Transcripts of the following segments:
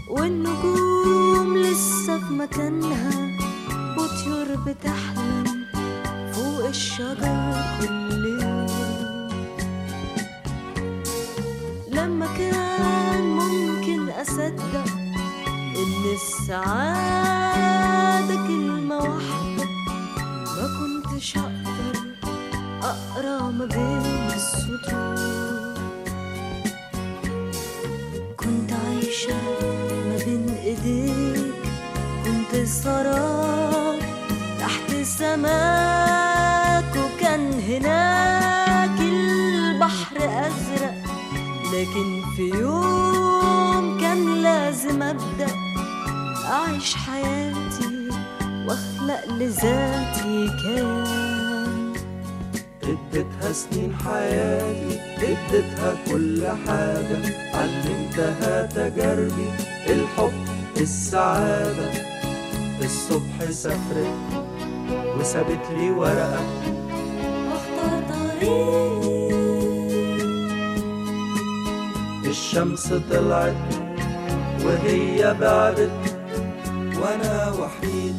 والنجوم لسه في مكانها وطيور بتحلم فوق الشجر كل يوم لما كان ممكن أصدق إن السعادة كلمة واحدة ما كنتش هقدر أقرأ ما بين السطور كنت عايشة ما بين إيديك كنت سراب تحت سماك وكان هناك البحر أزرق لكن في يوم كان لازم أبدأ أعيش حياتي وأخلق لذاتي كيان اديتها سنين حياتي اديتها كل حاجة علمتها تجاربي الحب السعادة الصبح سافرت وسابت لي ورقة واختار طريق الشمس طلعت وهي بعدت وانا وحيد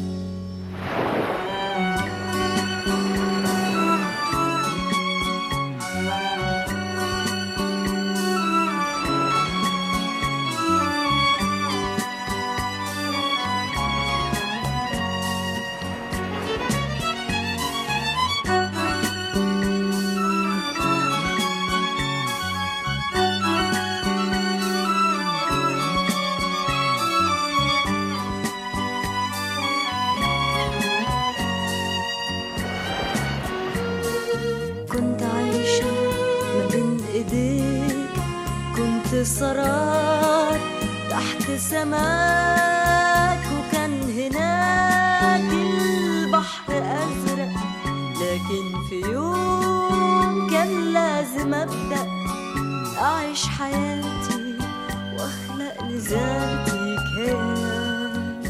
كنت عايشة ما بين ايديك كنت سراب تحت سماك وكان هناك البحر أزرق لكن في يوم كان لازم أبدأ أعيش حياتي وأخلق لذاتي كيان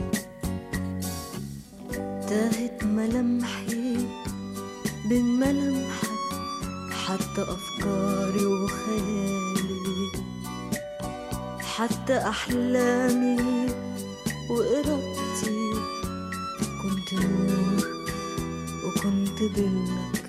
تاهت ملامحي بين ملامحك حتى أفكاري وخيالي حتى أحلامي وإرادتي كنت نور وكنت ظلك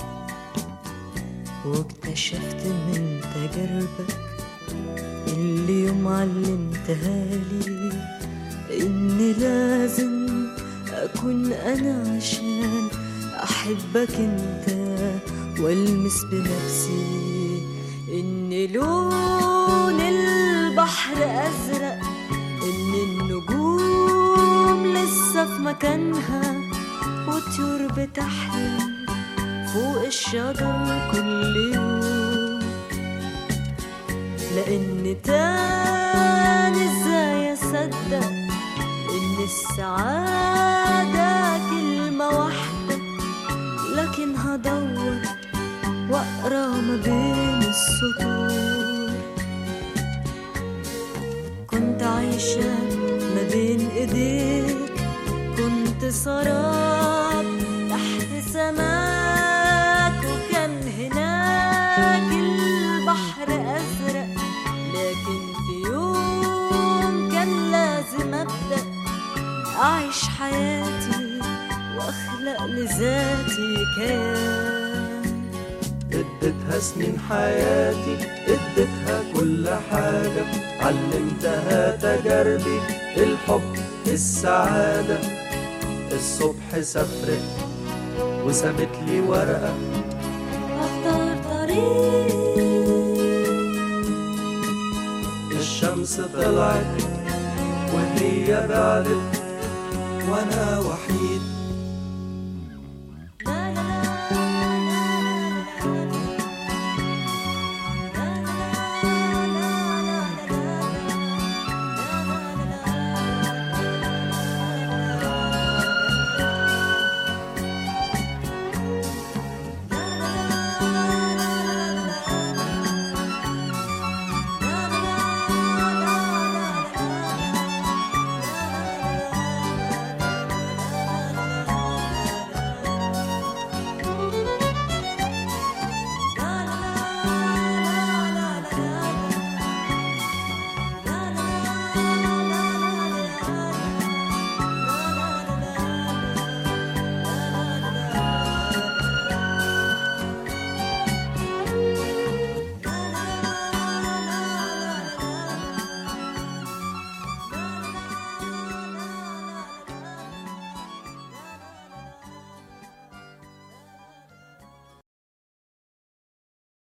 واكتشفت من تجاربك اللي يوم علمتها لي إني لازم أكون أنا عشان أحبك أنت والمس بنفسي إن لون البحر أزرق إن النجوم لسه في مكانها وطيور بتحلم فوق الشجر كل يوم لأن تاني ازاي أصدق إن السعادة كلمة واحدة لكن هدور وأقرأ ما بين السطور كنت عايشة ما بين إيديك كنت سراب تحت سماك وكان هناك البحر أزرق لكن في يوم كان لازم أبدأ أعيش حياتي وأخلق لذاتي كيان اديتها سنين حياتي اديتها كل حاجة علمتها تجاربي الحب السعادة الصبح سافرت وسابت لي ورقة أختار طريق الشمس طلعت وهي بعدت وانا وحيد